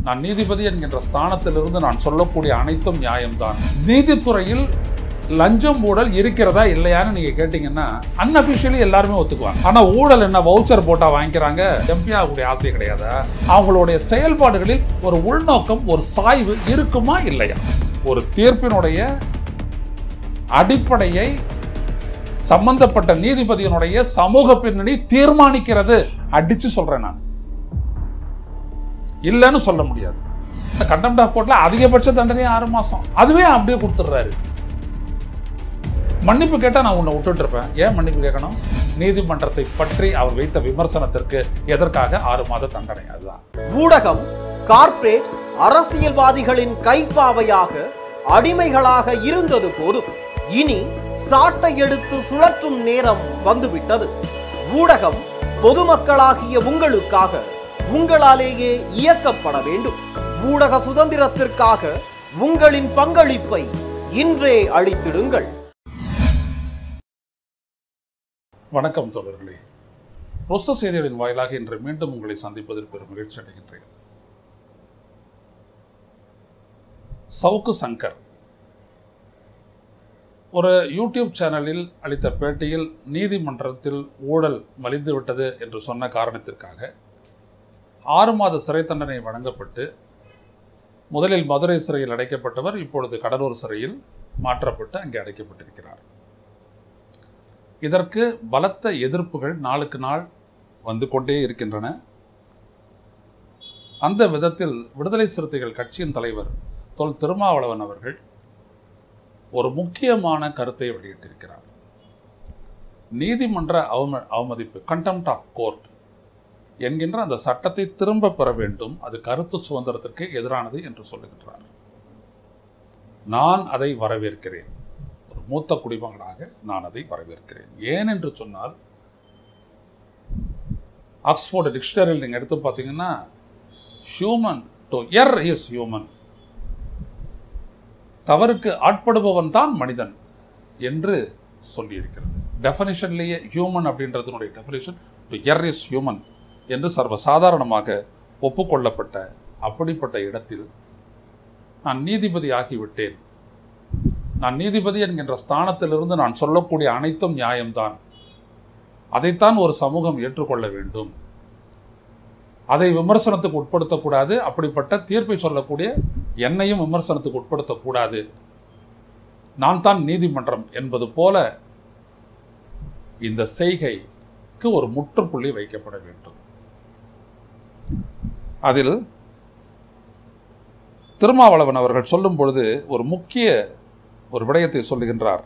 நான் நீதிபதி என்கின்ற ஸ்தானத்திலிருந்து நான் சொல்லக்கூடிய அனைத்தும் நியாயம்தான் நீதித்துறையில் லஞ்சம் ஊழல் இருக்கிறதா இல்லையான்னு நீங்க கேட்டீங்கன்னா அன்அபிஷியலி எல்லாருமே ஒத்துக்குவாங்க ஆனா ஊழல் என்ன வவுச்சர் போட்டா வாங்கிக்கிறாங்க எம்பி ஆகக்கூடிய ஆசை கிடையாதா அவங்களுடைய செயல்பாடுகளில் ஒரு உள்நோக்கம் ஒரு சாய்வு இருக்குமா இல்லையா ஒரு தீர்ப்பினுடைய அடிப்படையை சம்பந்தப்பட்ட நீதிபதியினுடைய சமூக பின்னணி தீர்மானிக்கிறது அடிச்சு சொல்றேன் நான் இல்லைன்னு சொல்ல முடியாது கண்டெம்ட் ஆஃப் கோர்ட்ல அதிகபட்ச தண்டனை ஆறு மாசம் அதுவே அப்படியே கொடுத்துட்றாரு மன்னிப்பு கேட்டா நான் உன்னை விட்டுட்டு இருப்பேன் ஏன் மன்னிப்பு கேட்கணும் நீதிமன்றத்தை பற்றி அவர் வைத்த விமர்சனத்திற்கு எதற்காக ஆறு மாத தண்டனை அதுதான் ஊடகம் கார்ப்பரேட் அரசியல்வாதிகளின் கைப்பாவையாக அடிமைகளாக இருந்தது போதும் இனி சாட்டை எடுத்து சுழற்றும் நேரம் வந்துவிட்டது ஊடகம் பொதுமக்களாகிய உங்களுக்காக உங்களாலேயே இயக்கப்பட வேண்டும் ஊடக சுதந்திரத்திற்காக உங்களின் பங்களிப்பை இன்றே அளித்திடுங்கள் வணக்கம் தோழர்களே ரொஸ்த செய்திகளின் வாயிலாக இன்று மீண்டும் உங்களை சந்திப்பதில் பெரும் மகிழ்ச்சி அடைகின்றேன் சவுக்கு சங்கர் ஒரு யூடியூப் சேனலில் அளித்த பேட்டியில் நீதிமன்றத்தில் ஊழல் மலிந்துவிட்டது என்று சொன்ன காரணத்திற்காக ஆறு மாத சிறை தண்டனை வழங்கப்பட்டு முதலில் மதுரை சிறையில் அடைக்கப்பட்டவர் இப்பொழுது கடலூர் சிறையில் மாற்றப்பட்டு அங்கே அடைக்கப்பட்டிருக்கிறார் இதற்கு பலத்த எதிர்ப்புகள் நாளுக்கு நாள் வந்து கொண்டே இருக்கின்றன அந்த விதத்தில் விடுதலை சிறுத்தைகள் கட்சியின் தலைவர் தொல் திருமாவளவன் அவர்கள் ஒரு முக்கியமான கருத்தை வெளியிட்டிருக்கிறார் நீதிமன்ற அவம அவமதிப்பு கண்டெம்ட் ஆஃப் கோர்ட் என்கின்ற அந்த சட்டத்தை திரும்ப பெற வேண்டும் அது கருத்து சுதந்திரத்திற்கு எதிரானது என்று சொல்லுகின்றார் நான் அதை வரவேற்கிறேன் ஒரு மூத்த குடிமகனாக நான் அதை வரவேற்கிறேன் ஏன் என்று சொன்னால் ஆக்ஸ்போர்டு டிக்ஷனரியில் நீங்கள் எடுத்து பார்த்தீங்கன்னா human to err is human தவறுக்கு ஆட்படுபவன் தான் மனிதன் என்று சொல்லியிருக்கிறது டெஃபனிஷன்லேயே ஹியூமன் அப்படின்றதுனுடைய definition to err is human என்று சர்வசாதாரணமாக ஒப்புக்கொள்ளப்பட்ட அப்படிப்பட்ட இடத்தில் நான் நீதிபதி ஆகிவிட்டேன் நான் நீதிபதி என்கின்ற ஸ்தானத்திலிருந்து நான் சொல்லக்கூடிய அனைத்தும் நியாயம்தான் அதைத்தான் ஒரு சமூகம் ஏற்றுக்கொள்ள வேண்டும் அதை விமர்சனத்துக்கு உட்படுத்தக்கூடாது அப்படிப்பட்ட தீர்ப்பை சொல்லக்கூடிய என்னையும் விமர்சனத்துக்கு உட்படுத்தக்கூடாது நான் தான் நீதிமன்றம் என்பது போல இந்த செய்கைக்கு ஒரு முற்றுப்புள்ளி வைக்கப்பட வேண்டும் அதில் திருமாவளவன் அவர்கள் சொல்லும் பொழுது ஒரு முக்கிய ஒரு விடயத்தை சொல்லுகின்றார்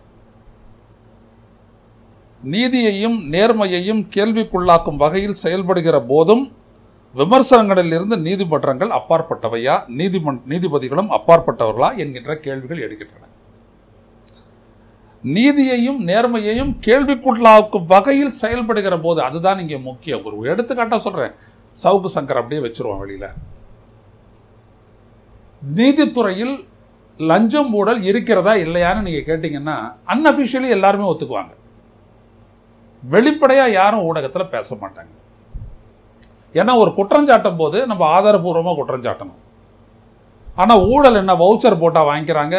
நீதியையும் நேர்மையையும் கேள்விக்குள்ளாக்கும் வகையில் செயல்படுகிற போதும் விமர்சனங்களில் இருந்து நீதிமன்றங்கள் அப்பாற்பட்டவையா நீதிமன் நீதிபதிகளும் அப்பாற்பட்டவர்களா என்கின்ற கேள்விகள் எடுக்கின்றன நீதியையும் நேர்மையையும் கேள்விக்குள்ளாக்கும் வகையில் செயல்படுகிற போது அதுதான் இங்கே முக்கியம் ஒரு எடுத்துக்காட்டா சொல்றேன் சவுக்கு சங்கர் அப்படியே வச்சிருவோம் வெளியில நீதித்துறையில் லஞ்சம் ஊழல் இருக்கிறதா இல்லையான்னு நீங்க கேட்டீங்கன்னா அன்அபிஷியலி எல்லாருமே ஒத்துக்குவாங்க வெளிப்படையா யாரும் ஊடகத்துல பேச மாட்டாங்க ஏன்னா ஒரு குற்றஞ்சாட்டும் போது நம்ம ஆதாரபூர்வமாக குற்றஞ்சாட்டணும் ஆனால் ஊழல் என்ன வவுச்சர் போட்டால் வாங்கிக்கிறாங்க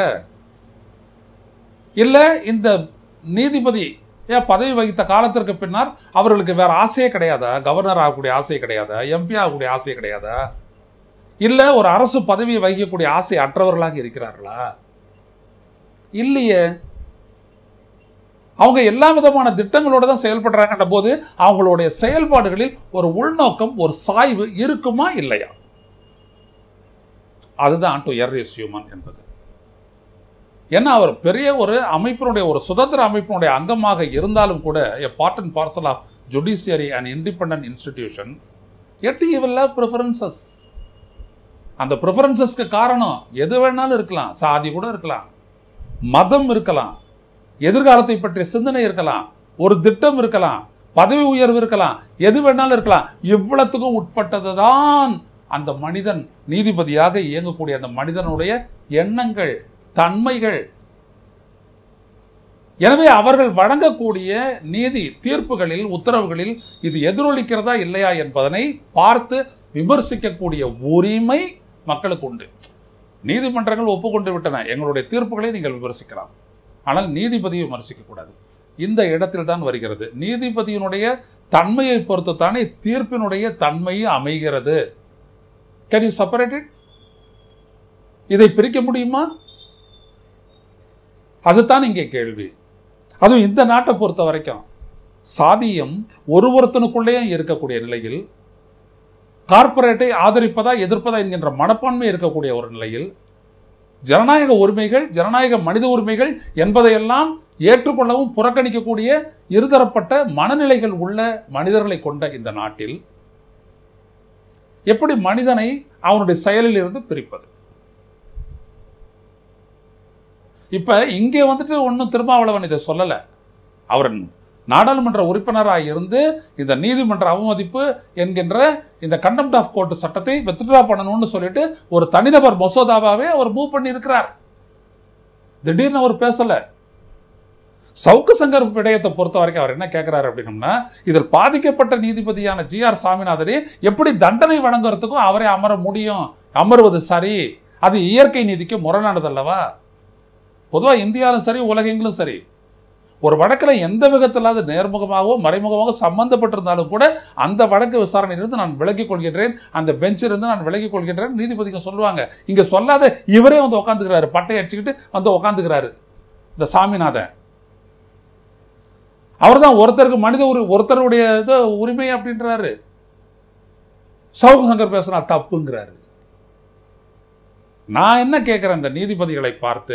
இல்லை இந்த நீதிபதி ஏன் பதவி வகித்த காலத்திற்கு பின்னர் அவர்களுக்கு வேற ஆசையே கிடையாதா கவர்னர் ஆகக்கூடிய ஆசை கிடையாதா எம்பி ஆகக்கூடிய ஆசை கிடையாதா இல்லை ஒரு அரசு பதவியை வகிக்கக்கூடிய ஆசை அற்றவர்களாக இருக்கிறார்களா இல்லையே அவங்க எல்லா விதமான திட்டங்களோட தான் செயல்படுறாங்கன்ற போது அவங்களுடைய செயல்பாடுகளில் ஒரு உள்நோக்கம் ஒரு சாய்வு இருக்குமா இல்லையா அதுதான் டு எர் இஸ் ஹியூமன் என்பது ஏன்னா அவர் பெரிய ஒரு அமைப்பினுடைய ஒரு சுதந்திர அமைப்பினுடைய அங்கமாக இருந்தாலும் கூட a part and parcel of judiciary and independent institution எட் இவில் ப்ரிஃபரன்சஸ் அந்த ப்ரிஃபரன்சஸ்க்கு காரணம் எது வேணாலும் இருக்கலாம் சாதி கூட இருக்கலாம் மதம் இருக்கலாம் எதிர்காலத்தை பற்றிய சிந்தனை இருக்கலாம் ஒரு திட்டம் இருக்கலாம் பதவி உயர்வு இருக்கலாம் எது வேணாலும் இருக்கலாம் இவ்வளத்துக்கும் உட்பட்டது தான் அந்த மனிதன் நீதிபதியாக இயங்கக்கூடிய அந்த மனிதனுடைய எண்ணங்கள் தன்மைகள் எனவே அவர்கள் வழங்கக்கூடிய நீதி தீர்ப்புகளில் உத்தரவுகளில் இது எதிரொலிக்கிறதா இல்லையா என்பதனை பார்த்து விமர்சிக்கக்கூடிய உரிமை மக்களுக்கு உண்டு நீதிமன்றங்கள் ஒப்புக்கொண்டு விட்டன எங்களுடைய தீர்ப்புகளை நீங்கள் விமர்சிக்கலாம் ஆனால் நீதிபதியை விமர்சிக்கக்கூடாது இந்த இடத்தில் தான் வருகிறது நீதிபதியினுடைய தன்மையை பொறுத்து தானே தீர்ப்பினுடைய தன்மை அமைகிறது கேன் யூ செப்பரேட் இட் இதை பிரிக்க முடியுமா அதுதான் இங்கே கேள்வி அதுவும் இந்த நாட்டை பொறுத்த வரைக்கும் சாதியம் ஒரு ஒருத்தனுக்குள்ளேயே இருக்கக்கூடிய நிலையில் கார்ப்பரேட்டை ஆதரிப்பதா எதிர்ப்பதா என்கின்ற மனப்பான்மை இருக்கக்கூடிய ஒரு நிலையில் ஜனநாயக உரிமைகள் ஜனநாயக மனித உரிமைகள் என்பதையெல்லாம் ஏற்றுக்கொள்ளவும் புறக்கணிக்கக்கூடிய இருதரப்பட்ட மனநிலைகள் உள்ள மனிதர்களை கொண்ட இந்த நாட்டில் எப்படி மனிதனை அவனுடைய செயலில் இருந்து பிரிப்பது இப்ப இங்கே வந்துட்டு ஒன்றும் திருமாவளவன் இதை சொல்லலை அவர் நாடாளுமன்ற உறுப்பினராக இருந்து இந்த நீதிமன்ற அவமதிப்பு என்கின்ற இந்த கண்டெம்ட் ஆஃப் கோர்ட் சட்டத்தை வித்ட்ரா பண்ணணும்னு சொல்லிட்டு ஒரு தனிநபர் மசோதாவாவே அவர் மூவ் பண்ணி இருக்கிறார் திடீர்னு அவர் பேசல சவுக்கு சங்கர் விடயத்தை பொறுத்த வரைக்கும் அவர் என்ன கேட்கிறாரு அப்படின்னம்னா இதில் பாதிக்கப்பட்ட நீதிபதியான ஜி ஆர் சாமிநாதனே எப்படி தண்டனை வழங்குறதுக்கும் அவரே அமர முடியும் அமர்வது சரி அது இயற்கை நீதிக்கு முரணானது அல்லவா பொதுவாக இந்தியாவிலும் சரி உலகெங்கிலும் சரி ஒரு வழக்கில் எந்த விதத்தில் அது நேர்முகமாகவோ மறைமுகமாக சம்பந்தப்பட்டிருந்தாலும் கூட அந்த வழக்கு விசாரணையிலிருந்து நான் விலகிக் கொள்கின்றேன் அந்த பெஞ்சிலிருந்து நான் விலகிக் கொள்கின்றேன் நீதிபதிங்க சொல்லுவாங்க இங்க சொல்லாத இவரே வந்து உட்காந்துக்கிறாரு பட்டை அடிச்சுக்கிட்டு வந்து உட்காந்துக்கிறாரு இந்த சாமிநாதன் அவர் தான் ஒருத்தருக்கு மனித உரி ஒருத்தருடைய இது உரிமை அப்படின்றாரு சவுக்கு சங்கர் பேசுனா தப்புங்கிறாரு நான் என்ன கேட்கிறேன் இந்த நீதிபதிகளை பார்த்து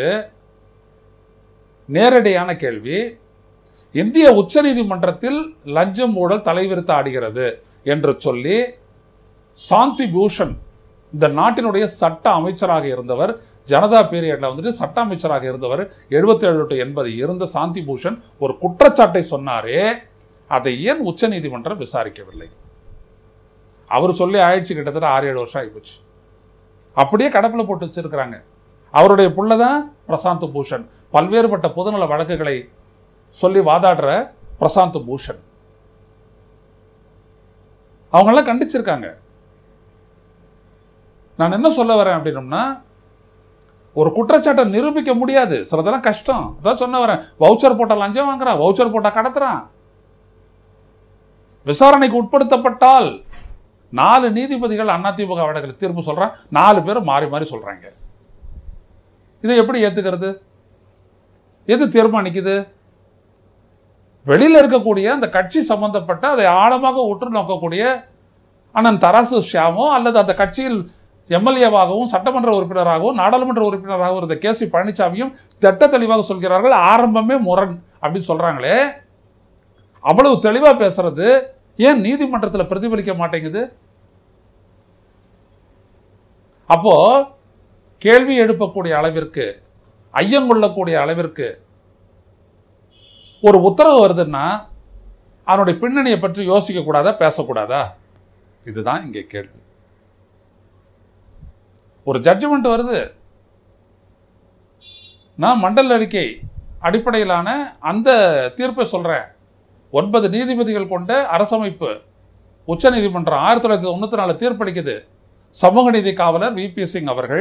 நேரடியான கேள்வி இந்திய உச்சநீதிமன்றத்தில் லஞ்சம் ஊழல் தலைவிரித்து ஆடுகிறது என்று சொல்லி சாந்தி பூஷன் இந்த நாட்டினுடைய சட்ட அமைச்சராக இருந்தவர் ஜனதா பீரியட்ல வந்துட்டு சட்ட அமைச்சராக இருந்தவர் 77 டு எண்பது இருந்த சாந்தி பூஷன் ஒரு குற்றச்சாட்டை சொன்னாரே அதை ஏன் உச்சநீதிமன்றம் விசாரிக்கவில்லை அவர் சொல்லி ஆயிடுச்சு கிட்டத்தட்ட ஆறு ஏழு வருஷம் ஆகிப்போச்சு அப்படியே கடப்பில் போட்டு வச்சிருக்கிறாங்க அவருடைய புள்ள தான் பிரசாந்த் பூஷன் பல்வேறுபட்ட பொதுநல வழக்குகளை சொல்லி வாதாடுற பிரசாந்த் பூஷன் அவங்கெல்லாம் கண்டிச்சிருக்காங்க நான் என்ன சொல்ல வரேன் அப்படின்னம்னா ஒரு குற்றச்சாட்டை நிரூபிக்க முடியாது சிலதெல்லாம் கஷ்டம் அதான் சொன்ன வரேன் வவுச்சர் போட்டா லஞ்சம் வாங்குறான் வவுச்சர் போட்டா கடத்துறான் விசாரணைக்கு உட்படுத்தப்பட்டால் நாலு நீதிபதிகள் அதிமுக வழக்கில் தீர்ப்பு சொல்றான் நாலு பேர் மாறி மாறி சொல்றாங்க இதை எப்படி ஏத்துக்கிறது எது தீர்மானிக்குது வெளியில இருக்கக்கூடிய அந்த கட்சி சம்பந்தப்பட்ட அதை ஆழமாக உற்று நோக்கக்கூடிய அண்ணன் தராசு ஷியாமோ அல்லது அந்த கட்சியில் எம்எல்ஏவாகவும் சட்டமன்ற உறுப்பினராகவும் நாடாளுமன்ற உறுப்பினராகவும் இருந்த கே சி பழனிசாமியும் திட்ட தெளிவாக சொல்கிறார்கள் ஆரம்பமே முரண் அப்படின்னு சொல்றாங்களே அவ்வளவு தெளிவா பேசுறது ஏன் நீதிமன்றத்தில் பிரதிபலிக்க மாட்டேங்குது அப்போ கேள்வி எழுப்பக்கூடிய அளவிற்கு ஐயங்கொள்ளக்கூடிய அளவிற்கு ஒரு உத்தரவு வருதுன்னா அதனுடைய பின்னணியை பற்றி யோசிக்க கூடாதா பேசக்கூடாதா இதுதான் இங்கே கேள்வி ஒரு ஜட்ஜ்மெண்ட் வருது நான் மண்டல அறிக்கை அடிப்படையிலான அந்த தீர்ப்பை சொல்றேன் ஒன்பது நீதிபதிகள் கொண்ட அரசமைப்பு உச்சநீதிமன்றம் ஆயிரத்தி தொள்ளாயிரத்தி தொண்ணூத்தி நாலு தீர்ப்பளிக்குது சமூக நீதி காவலர் வி பி சிங் அவர்கள்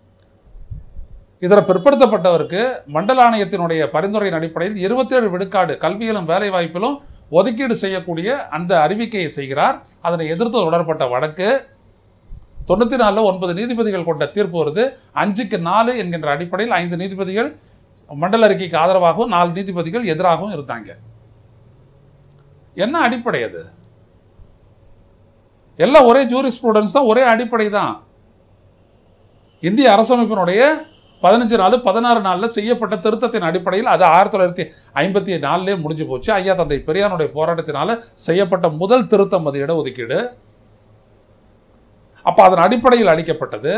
இதர பிற்படுத்தப்பட்டவருக்கு மண்டல ஆணையத்தினுடைய பரிந்துரையின் அடிப்படையில் இருபத்தேழு விழுக்காடு கல்வியிலும் வேலை வாய்ப்பிலும் ஒதுக்கீடு செய்யக்கூடிய அந்த அறிவிக்கையை செய்கிறார் அதனை எதிர்த்து தொடரப்பட்ட வழக்கு தொண்ணூற்றி நாலில் ஒன்பது நீதிபதிகள் கொண்ட தீர்ப்பு வருது அஞ்சுக்கு நாலு என்கின்ற அடிப்படையில் ஐந்து நீதிபதிகள் மண்டல அறிக்கைக்கு ஆதரவாகவும் நாலு நீதிபதிகள் எதிராகவும் இருந்தாங்க என்ன அடிப்படை அது எல்லாம் ஒரே ஜூரி ஸ்டூடெண்ட்ஸ் தான் ஒரே அடிப்படை தான் இந்திய அரசமைப்பினுடைய பதினஞ்சு நாள் பதினாறு நாளில் செய்யப்பட்ட திருத்தத்தின் அடிப்படையில் அது ஆயிரத்தி தொள்ளாயிரத்தி ஐம்பத்தி நாலுலேயே முடிஞ்சு போச்சு ஐயா தந்தை பெரியாருடைய போராட்டத்தினால செய்யப்பட்ட முதல் திருத்தம் அது இடஒதுக்கீடு அப்ப அதன் அடிப்படையில் அளிக்கப்பட்டது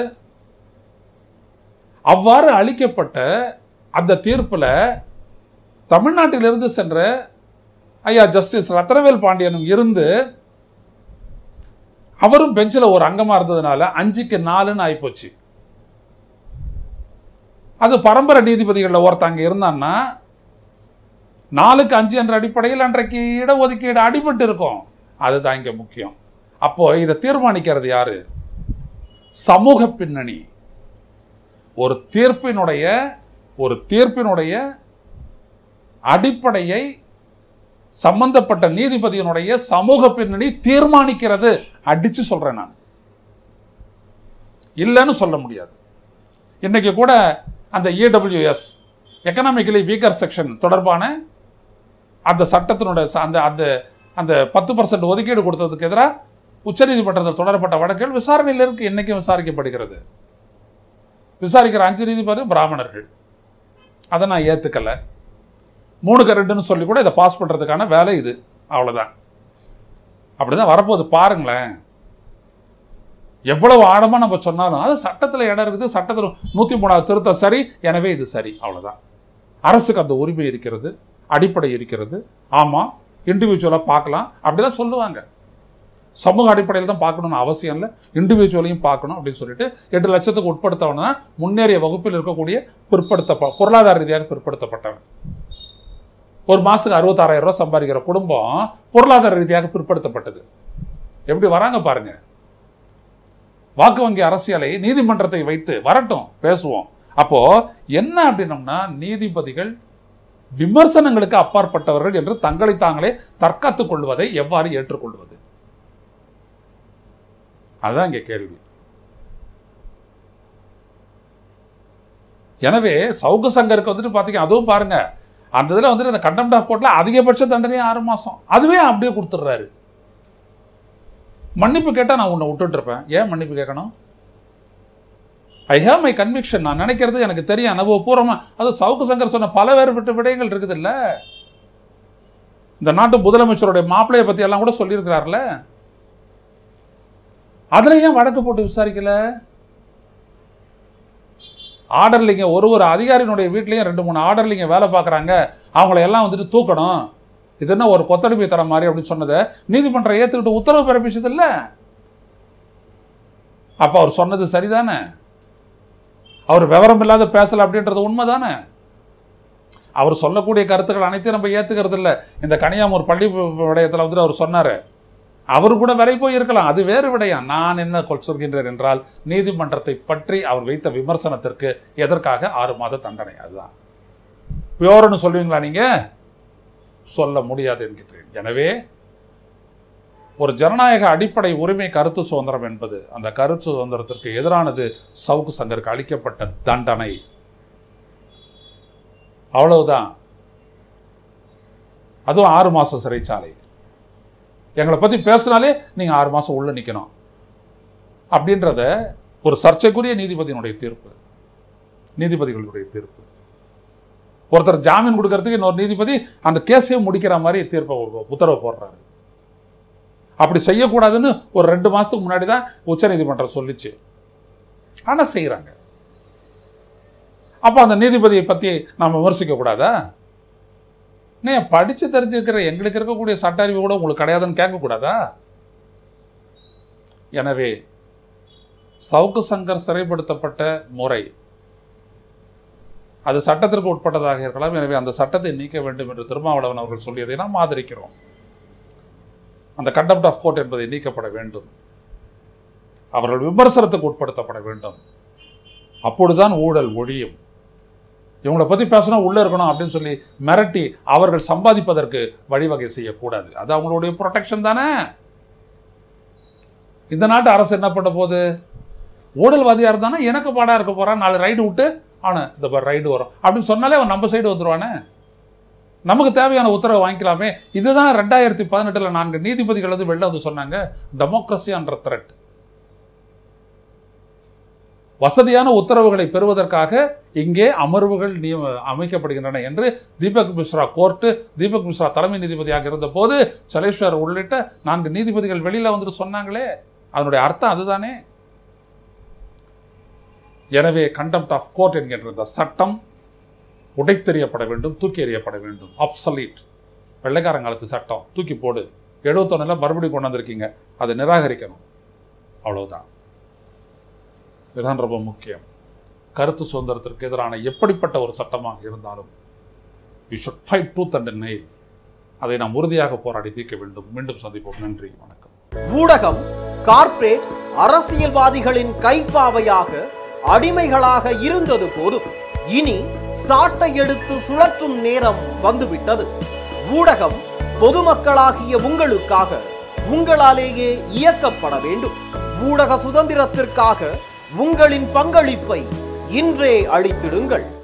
அவ்வாறு அளிக்கப்பட்ட அந்த தீர்ப்புல தமிழ்நாட்டிலிருந்து சென்ற ஐயா ஜஸ்டிஸ் ரத்னவேல் பாண்டியனும் இருந்து அவரும் பெஞ்சில் ஒரு அங்கமா இருந்ததுனால அஞ்சுக்கு நாலுன்னு ஆயிப்போச்சு அது பரம்பரை நீதிபதிகளில் ஒருத்தங்க இருந்தான்னா நாலுக்கு அஞ்சு என்ற அடிப்படையில் அன்றைக்கு இடஒதுக்கீடு அடிபட்டு இருக்கும் அதுதான் இங்க முக்கியம் அப்போ இதை தீர்மானிக்கிறது யாரு சமூக பின்னணி ஒரு தீர்ப்பினுடைய ஒரு தீர்ப்பினுடைய அடிப்படையை சம்பந்தப்பட்ட நீதிபதியினுடைய சமூக பின்னணி தீர்மானிக்கிறது அடிச்சு சொல்றேன் நான் இல்லைன்னு சொல்ல முடியாது இன்னைக்கு கூட அந்த இடபிள்யூஎஸ் எக்கனாமிக்கலி வீக்கர் செக்ஷன் தொடர்பான அந்த சட்டத்தினுடைய ச- அந்த அந்த அந்த பத்து பர்சன்ட் ஒதுக்கீடு கொடுத்ததுக்கு எதிராக உச்சநீதிமன்றத்தில் தொடரப்பட்ட வழக்குகள் விசாரணையில் இருக்கு இன்னைக்கும் விசாரிக்கப்படுகிறது விசாரிக்கிற அஞ்சு நீதிபதி பிராமணர்கள் அதை நான் ஏத்துக்கல மூணுக்கு ரெண்டுன்னு சொல்லி கூட இதை பாஸ் பண்றதுக்கான வேலை இது அவ்வளவுதான் அப்படிதான் வரப்போகுது பாருங்களேன் எவ்வளவு ஆழமா நம்ம சொன்னாலும் அது சட்டத்துல இடம் இருக்குது சட்டத்தில் நூத்தி மூணாவது திருத்தம் சரி எனவே இது சரி அவ்வளவுதான் அரசுக்கு அந்த உரிமை இருக்கிறது அடிப்படை இருக்கிறது ஆமா இண்டிவிஜுவலாக பார்க்கலாம் அப்படிதான் சொல்லுவாங்க சமூக அடிப்படையில் தான் பார்க்கணும்னு அவசியம் இல்லை இண்டிவிஜுவலையும் பார்க்கணும் அப்படின்னு சொல்லிட்டு எட்டு லட்சத்துக்கு உட்படுத்தவன தான் முன்னேறிய வகுப்பில் இருக்கக்கூடிய பிற்படுத்த பொருளாதார ரீதியாக பிற்படுத்தப்பட்டவன் ஒரு மாசத்துக்கு அறுபத்தாறாயிரம் ரூபாய் சம்பாதிக்கிற குடும்பம் பொருளாதார ரீதியாக பிற்படுத்தப்பட்டது எப்படி வராங்க பாருங்க வாக்கு வங்கி அரசியலை நீதிமன்றத்தை வைத்து வரட்டும் பேசுவோம் அப்போ என்ன அப்படின்னம்னா நீதிபதிகள் விமர்சனங்களுக்கு அப்பாற்பட்டவர்கள் என்று தங்களை தாங்களே தற்காத்துக் கொள்வதை எவ்வாறு ஏற்றுக்கொள்வது அதுதான் இங்க கேள்வி எனவே சவுக்கு சங்கருக்கு வந்துட்டு பாத்தீங்க அதுவும் பாருங்க அந்த இதுல வந்துட்டு அந்த கண்டெம்ட் ஆஃப் கோர்ட்ல அதிகபட்ச தண்டனையே ஆறு மாசம் அதுவே அப்படியே கொடுத்துட்றாரு மன்னிப்பு கேட்டா நான் உன்னை விட்டுட்டு இருப்பேன் ஏன் மன்னிப்பு கேட்கணும் ஐ ஹேவ் மை கன்விக்ஷன் நான் நினைக்கிறது எனக்கு தெரியும் அனுபவபூர்வமா அது சவுக்கு சங்கர் சொன்ன பல வேறுபட்ட விடயங்கள் இருக்குது இல்ல இந்த நாட்டு முதலமைச்சருடைய மாப்பிள்ளைய பத்தி எல்லாம் கூட சொல்லியிருக்கிறார்ல அதுல ஏன் வழக்கு போட்டு விசாரிக்கல ஆர்டர்லிங்க ஒரு ஒரு அதிகாரியினுடைய வீட்லயும் ரெண்டு மூணு ஆர்டர்லிங்க வேலை பார்க்குறாங்க அவங்கள எல்லாம் வந்துட்டு தூக்கணும் இது என்ன ஒரு கொத்தடிமை தர மாதிரி அப்படின்னு சொன்னதை நீதிமன்றம் ஏத்துக்கிட்டு உத்தரவு பிறப்பிச்சது இல்ல அப்ப அவர் சொன்னது சரிதானே அவர் விவரம் இல்லாத பேசல அப்படின்றது உண்மைதானே அவர் சொல்லக்கூடிய கருத்துக்கள் அனைத்தையும் நம்ம ஏத்துக்கிறது இல்ல இந்த கனியாமூர் பள்ளி விடயத்தில் வந்துட்டு அவர் சொன்னாரு அவர் கூட விலை போய் இருக்கலாம் அது வேறு விடயம் நான் என்ன கொல் சொல்கின்றேன் என்றால் நீதிமன்றத்தை பற்றி அவர் வைத்த விமர்சனத்திற்கு எதற்காக ஆறு மாத தண்டனை அதுதான் பியோர்னு சொல்லுவீங்களா நீங்க சொல்ல முடியாது என்கின்றேன் எனவே ஒரு ஜனநாயக அடிப்படை உரிமை கருத்து சுதந்திரம் என்பது அந்த கருத்து சுதந்திரத்திற்கு எதிரானது சவுக்கு சங்கருக்கு அளிக்கப்பட்ட தண்டனை அவ்வளவுதான் அதுவும் ஆறு மாசம் சிறைச்சாலை எங்களை பத்தி பேசினாலே நீங்க ஆறு மாசம் உள்ள நிக்கணும் அப்படின்றத ஒரு சர்ச்சைக்குரிய நீதிபதியினுடைய தீர்ப்பு நீதிபதிகளுடைய தீர்ப்பு ஒருத்தர் ஜாமீன் கொடுக்கறதுக்கு இன்னொரு நீதிபதி அந்த கேஸையே முடிக்கிற மாதிரி தீர்ப்பை உத்தரவு போடுறாரு அப்படி செய்யக்கூடாதுன்னு ஒரு ரெண்டு மாசத்துக்கு முன்னாடி தான் உச்சநீதிமன்றம் சொல்லிச்சு ஆனா செய்யறாங்க அப்ப அந்த நீதிபதியை பத்தி நாம விமர்சிக்க கூடாதா நீ படிச்சு தெரிஞ்சுக்கிற எங்களுக்கு இருக்கக்கூடிய சட்ட அறிவு கூட உங்களுக்கு கிடையாதுன்னு கேட்கக்கூடாதா எனவே சவுக்கு சங்கர் சிறைப்படுத்தப்பட்ட முறை அது சட்டத்திற்கு உட்பட்டதாக இருக்கலாம் எனவே அந்த சட்டத்தை நீக்க வேண்டும் என்று திருமாவளவன் அவர்கள் சொல்லியதை நாம் ஆதரிக்கிறோம் அந்த கண்டெம்ட் ஆஃப் கோர்ட் என்பதை நீக்கப்பட வேண்டும் அவர்கள் விமர்சனத்துக்கு உட்படுத்தப்பட வேண்டும் அப்பொழுதுதான் ஊழல் ஒழியும் இவங்களை பத்தி பேசினா உள்ள இருக்கணும் அப்படின்னு சொல்லி மிரட்டி அவர்கள் சம்பாதிப்பதற்கு வழிவகை செய்யக்கூடாது அது அவங்களுடைய ப்ரொடெக்ஷன் தானே இந்த நாட்டு அரசு என்ன பண்ண போகுது ஊழல்வாதியா இருந்தானா எனக்கு பாடா இருக்க போறான் நாலு ரைடு விட்டு அவனை இந்த பாரு ரைடு வரும் அப்படின்னு சொன்னாலே அவன் நம்ம சைடு வந்துருவானே நமக்கு தேவையான உத்தரவை வாங்கிக்கலாமே இதுதான் ரெண்டாயிரத்தி பதினெட்டுல நான்கு நீதிபதிகள் வந்து வெளில வந்து சொன்னாங்க டெமோக்ரஸி அன்ற த்ரெட் வசதியான உத்தரவுகளை பெறுவதற்காக இங்கே அமர்வுகள் நியம அமைக்கப்படுகின்றன என்று தீபக் மிஸ்ரா கோர்ட்டு தீபக் மிஸ்ரா தலைமை நீதிபதியாக இருந்த போது சலேஸ்வர் உள்ளிட்ட நான்கு நீதிபதிகள் வெளியில வந்துட்டு சொன்னாங்களே அதனுடைய அர்த்தம் அதுதானே எனவே கண்டெம்ட் ஆஃப் கோர்ட் என்கின்ற இந்த சட்டம் உடைத்தெறியப்பட வேண்டும் தூக்கி எறியப்பட வேண்டும் அப்சலீட் வெள்ளைக்காரங்காலத்து சட்டம் தூக்கி போடு எழுபத்தொன்னுல மறுபடியும் கொண்டு வந்திருக்கீங்க அதை நிராகரிக்கணும் அவ்வளவுதான் இதுதான் ரொம்ப முக்கியம் கருத்து சுதந்திரத்திற்கு எதிரான எப்படிப்பட்ட ஒரு சட்டமாக இருந்தாலும் we should fight tooth and nail அதை நாம் உறுதியாக போராடி தீர்க்க வேண்டும் மீண்டும் சந்திப்போம் நன்றி வணக்கம் ஊடகம் கார்ப்பரேட் அரசியல்வாதிகளின் கைப்பாவையாக அடிமைகளாக இருந்தது போதும் இனி சாட்டை எடுத்து சுழற்றும் நேரம் வந்துவிட்டது ஊடகம் பொதுமக்களாகிய உங்களுக்காக உங்களாலேயே இயக்கப்பட வேண்டும் ஊடக சுதந்திரத்திற்காக உங்களின் பங்களிப்பை இன்றே அளித்திடுங்கள்